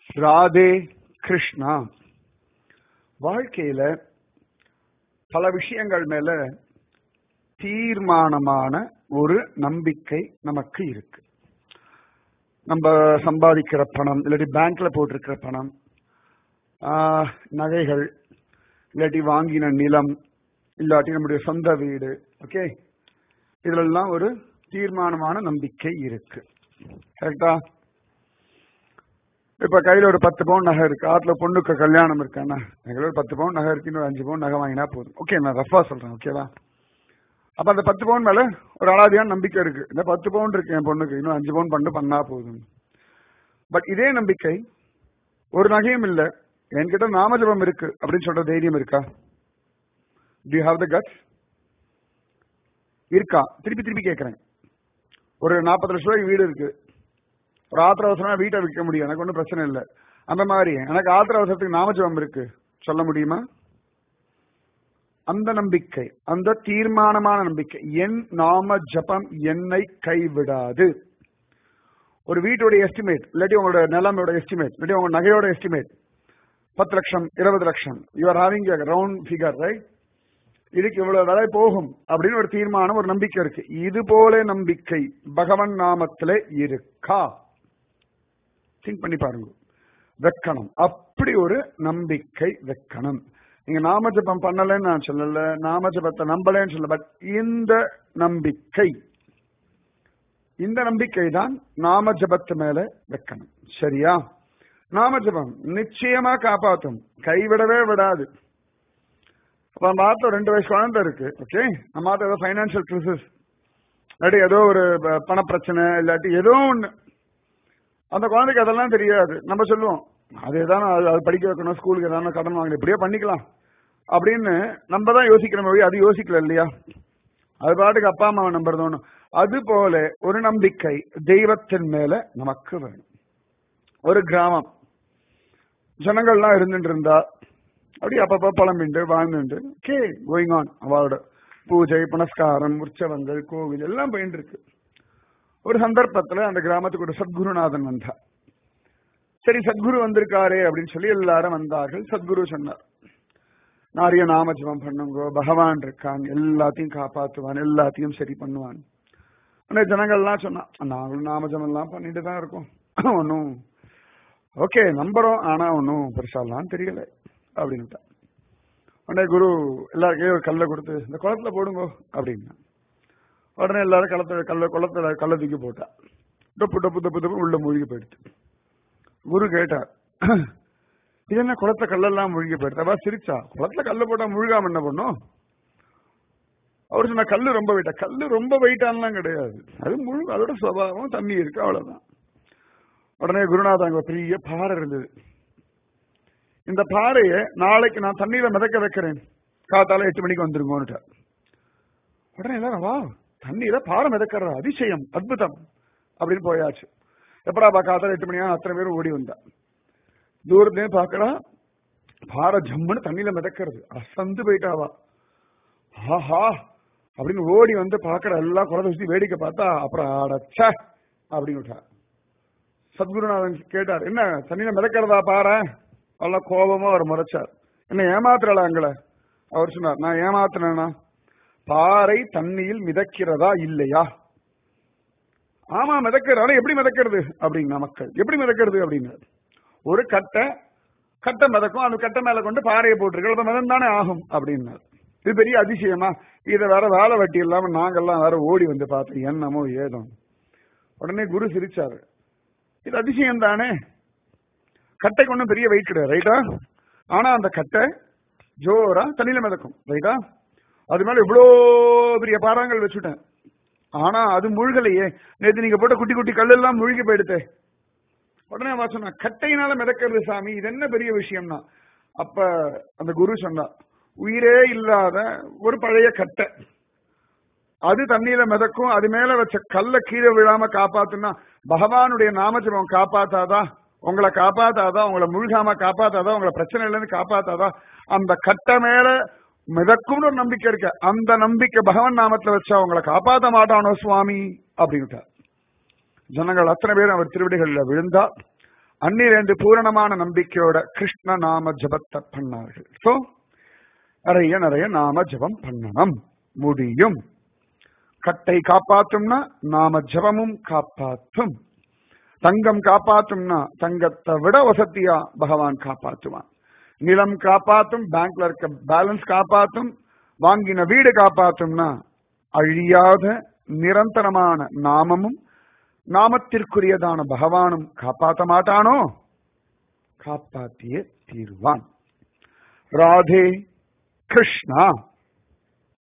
ராதே கிருஷ்ணா வாழ்க்கையில பல விஷயங்கள் மேல தீர்மானமான ஒரு நம்பிக்கை நமக்கு இருக்கு நம்ம சம்பாதிக்கிற பணம் இல்லாட்டி பேங்க்ல போட்டிருக்கிற பணம் ஆஹ், நகைகள் இல்லாட்டி வாங்கின நிலம் இல்லாட்டி நம்முடைய சொந்த வீடு ஓகே இதுலெல்லாம் ஒரு தீர்மானமான நம்பிக்கை இருக்கு கரெக்டா இப்ப கையில ஒரு பத்து பவுன் நகை இருக்கு ஆத்துல பொண்ணுக்கு கல்யாணம் இருக்காண்ணா எங்களோட ஒரு பத்து பவுன் நகை இருக்கு இன்னொரு அஞ்சு பவுன் நகை வாங்கினா போதும் ஓகே நான் ரஃபா சொல்றேன் ஓகேவா அப்ப அந்த பத்து பவுன் மேல ஒரு அலாதியான நம்பிக்கை இருக்கு இந்த பத்து பவுன் இருக்கு என் பொண்ணுக்கு இன்னும் அஞ்சு பவுன் பண்ணு பண்ணா போதும் பட் இதே நம்பிக்கை ஒரு நகையும் இல்ல என்கிட்ட நாமஜபம் இருக்கு அப்படின்னு சொல்ற தைரியம் இருக்கா do you have the guts இருக்கா திருப்பி திருப்பி கேட்கறேன் ஒரு நாற்பது லட்ச ரூபாய்க்கு வீடு இருக்கு ஒரு ஆத்திர அவசரமா வீட்டை விற்க முடியும் எனக்கு ஒன்றும் பிரச்சனை இல்லை அந்த மாதிரி எனக்கு ஆத்திர அவசரத்துக்கு நாமஜபம் இருக்கு சொல்ல முடியுமா அந்த நம்பிக்கை அந்த தீர்மானமான நம்பிக்கை என் நாம ஜபம் என்னை கைவிடாது ஒரு வீட்டோட எஸ்டிமேட் இல்லாட்டி உங்களோட நிலமோட எஸ்டிமேட் இல்லாட்டி உங்க நகையோட எஸ்டிமேட் பத்து லட்சம் இருபது லட்சம் you are having round figure right இதுக்கு இவ்வளவு விலை போகும் அப்படின்னு ஒரு தீர்மானம் ஒரு நம்பிக்கை இருக்கு இது போல நம்பிக்கை பகவன் நாமத்திலே இருக்கா திங்க் பண்ணி பாருங்க வைக்கணும் அப்படி ஒரு நம்பிக்கை வைக்கணும் நீங்க நாமஜபம் பண்ணலன்னு நான் சொல்லல நாமஜபத்தை நம்பலன்னு சொல்ல பட் இந்த நம்பிக்கை இந்த நம்பிக்கை தான் நாமஜபத்து மேல வைக்கணும் சரியா நாமஜபம் நிச்சயமா காப்பாத்தும் கைவிடவே விடாது அப்ப நம்ம ஆத்துல ரெண்டு வயசு குழந்தை இருக்கு ஓகே நம்ம ஆத்துல ஏதோ ஃபைனான்சியல் கிரிசிஸ் இல்லாட்டி ஏதோ ஒரு ப- பணப்பிரச்சனை இல்லாட்டி ஏதோ ஒண்ணு அந்த குழந்தைக்கு அதெல்லாம் தெரியாது நம்ம சொல்லுவோம் அது எதான அது அது படிக்க வைக்கணும் ஸ்கூலுக்கு எதான கடன் வாங்கணும் இப்படியே பண்ணிக்கலாம் அப்படின்னு நம்ம தான் யோசிக்கிறோம் வழி அது யோசிக்கல இல்லையா அது பாட்டுக்கு அப்பா அம்மாவை நம்புறது ஒண்ணும் அது போல ஒரு நம்பிக்கை தெய்வத்தின் மேல நமக்கு வேணும் ஒரு கிராமம் ஜனங்கள்லாம் இருந்துட்டு இருந்தா அப்படி அப்பப்ப புலம்பிண்டு வாழ்ந்துட்டு கே கோயிங் ஆன் அவளோட பூஜை புனஸ்காரம் உற்சவங்கள் கோவில் எல்லாம் போயிட்டு இருக்கு ஒரு சந்தர்ப்பத்துல அந்த கிராமத்துக்கு ஒரு சத்குருநாதன் வந்தா சரி சத்குரு வந்திருக்காரே அப்படின்னு சொல்லி எல்லாரும் வந்தார்கள் சத்குரு சொன்னார் நிறைய நாமஜபம் பண்ணுங்க பகவான் இருக்கான் எல்லாத்தையும் காப்பாத்துவான் எல்லாத்தையும் சரி பண்ணுவான் உடனே ஜனங்கள்லாம் சொன்னா நாங்களும் நாமஜபம் எல்லாம் பண்ணிட்டு தான் இருக்கோம் ஒன்னும் ஓகே நம்புறோம் ஆனா ஒன்னும் பெருசாலாம் தெரியல அப்படின்னுட்டா உடனே குரு எல்லாருக்கையும் ஒரு கல்லை கொடுத்து இந்த குளத்துல போடுங்க அப்படின்னா உடனே எல்லாரும் கள்ளத்துல கல்ல குளத்துல கல்ல தூக்கி போட்டா டப்பு டப்பு டப்பு டப்பு உள்ள மூழ்கி போயிடுச்சு குரு கேட்டார் இது என்ன குளத்துல கல்லெல்லாம் மூழ்கி போயிடுச்சு அவ சிரிச்சா குளத்துல கல்ல போட்டா முழுகாம என்ன பண்ணும் அவர் சொன்ன கல்லு ரொம்ப வெயிட்டா கல்லு ரொம்ப வெயிட்டான்லாம் கிடையாது அது முழு அதோட சுபாவம் தண்ணி இருக்கு அவ்வளவுதான் உடனே குருநாதன் அங்க பெரிய பாறை இருந்தது இந்த பாறையை நாளைக்கு நான் தண்ணியில மிதக்க வைக்கிறேன் காத்தால எட்டு மணிக்கு வந்துருங்கோன்னுட்டு உடனே எல்லாரும் வா தண்ணியில பாறை மிதக்கிறா அதிசயம் அற்புதம் அப்படின்னு போயாச்சு எப்படா பா காத்தால எட்டு மணியா அத்தனை பேரும் ஓடி வந்தா தூரத்துலயே பாக்குறா பாறை ஜம்முன்னு தண்ணியில மிதக்கிறது அசந்து போயிட்டாவா ஆஹா அப்படின்னு ஓடி வந்து பாக்குற எல்லாம் குழந்தை சுத்தி வேடிக்கை பார்த்தா அப்புறம் அடச்ச அப்படின்னு விட்டா சத்குருநாதன் கேட்டார் என்ன தண்ணியில மிதக்கிறதா பாரு நல்ல கோபமா அவர் முறைச்சார் என்ன ஏமாத்துறல அங்களை அவர் சொன்னார் நான் ஏமாத்தினேனா பாறை தண்ணியில் மிதக்கிறதா இல்லையா ஆமா மிதக்கிறாரு எப்படி மிதக்கிறது அப்படின்னா மக்கள் எப்படி மிதக்கிறது அப்படின்னு ஒரு கட்டை கட்டை மிதக்கும் அந்த கட்டை மேல கொண்டு பாறையை போட்டிருக்கு அப்ப மிதம் தானே ஆகும் அப்படின்னாரு இது பெரிய அதிசயமா இதை வேற வேலை வட்டி இல்லாம நாங்கெல்லாம் வேற ஓடி வந்து பார்த்தோம் என்னமோ ஏதோ உடனே குரு சிரிச்சாரு இது அதிசயம் தானே கட்டைக்கு ஒன்றும் பெரிய வெயிட் கிடையாது ரைட்டா ஆனா அந்த கட்டை ஜோரா தண்ணியில மிதக்கும் ரைட்டா அது மேல இவ்வளோ பெரிய பாறாங்கல் வச்சுட்டேன் ஆனா அது முழுகலையே நேத்து நீங்க போட்ட குட்டி குட்டி கல்லெல்லாம் முழுகி போயிடுத்தே உடனே அவன் சொன்னா கட்டையினால மிதக்கிறது சாமி இது என்ன பெரிய விஷயம்னா அப்ப அந்த குரு சொன்னா உயிரே இல்லாத ஒரு பழைய கட்டை அது தண்ணியில மிதக்கும் அது மேல வச்ச கல்ல கீழே விழாம காப்பாத்துனா பகவானுடைய நாமஜபம் காப்பாத்தாதா உங்களை காப்பாத்தாதா உங்களை முழுகாம காப்பாத்தாதா உங்களை பிரச்சனையில இருந்து காப்பாத்தாதா அந்த கட்டை மேல மிதக்கும்னு ஒரு நம்பிக்கை இருக்கு அந்த நம்பிக்கை பகவான் நாமத்துல வச்சா உங்களை காப்பாத்த மாட்டானோ சுவாமி அப்படின்ட்டார் ஜனங்கள் அத்தனை பேரும் அவர் திருவடிகள்ல விழுந்தா அன்னிரண்டு பூரணமான நம்பிக்கையோட கிருஷ்ண நாம ஜபத்தை பண்ணார்கள் சோ நிறைய நிறைய நாம ஜபம் பண்ணணும் முடியும் கட்டை காப்பாத்தும்னா நாம ஜபமும் காப்பாத்தும் தங்கம் காப்பாத்தும்னா தங்கத்தை விட வசதியா பகவான் காப்பாத்துவான் நிலம் காப்பாத்தும் பேங்க்ல இருக்க பேலன்ஸ் காப்பாத்தும் வாங்கின வீடு காப்பாத்தும்னா அழியாத நிரந்தரமான நாமமும் நாமத்திற்குரியதான பகவானும் காப்பாத்த மாட்டானோ காப்பாத்தியே தீர்வான் ராதே கிருஷ்ணா